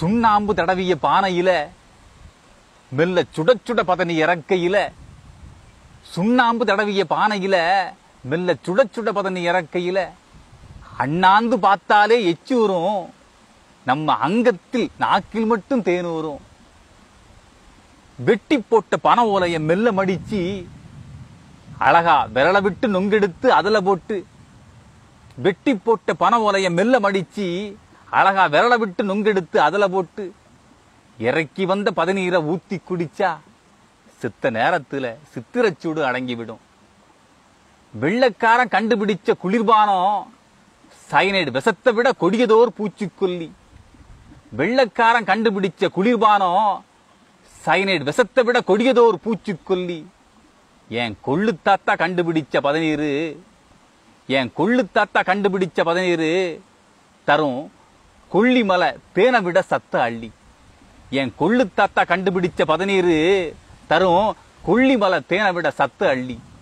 சுண்ணாம்பு தடவிய பானையில மெல்ல சுட சுட பதனி இறக்கையில சுண்ணாம்பு தடவிய பானையில மெல்ல சுட சுட பதனி இறக்கையில அண்ணாந்து பார்த்தாலே எச்சு வரும் நம்ம அங்கத்தில் நாக்கில் மட்டும் தேன் வரும் வெட்டி போட்ட பனை ஓலைய மெல்ல மடிச்சு அழகா விரல விட்டு நொங்கெடுத்து அதுல போட்டு வெட்டி போட்ட பனை ஓலைய மெல்ல மடிச்சு அழகா விரல விட்டு நொங்கெடுத்து அதுல போட்டு இறக்கி வந்த பதநீரை ஊத்தி குடிச்சா சித்த நேரத்துல சித்திரச்சூடு அடங்கிவிடும் வெள்ளக்காரன் கண்டுபிடிச்ச குளிர்பானம் சைனைடு விஷத்தை விட கொடியதோர் பூச்சிக்கொல்லி வெள்ளக்காரன் கண்டுபிடிச்ச குளிர்பானம் சைனைடு விஷத்தை விட கொடியதோர் பூச்சிக்கொல்லி என் கொள்ளு தாத்தா கண்டுபிடிச்ச பதநீரு என் கொள்ளு தாத்தா கண்டுபிடிச்ச பதநீரு தரும் கொல்லிமலை தேனை விட சத்த அள்ளி என் கொள்ளு தாத்தா கண்டுபிடிச்ச பதநீரு தரும் கொல்லிமலை தேனை விட சத்து அள்ளி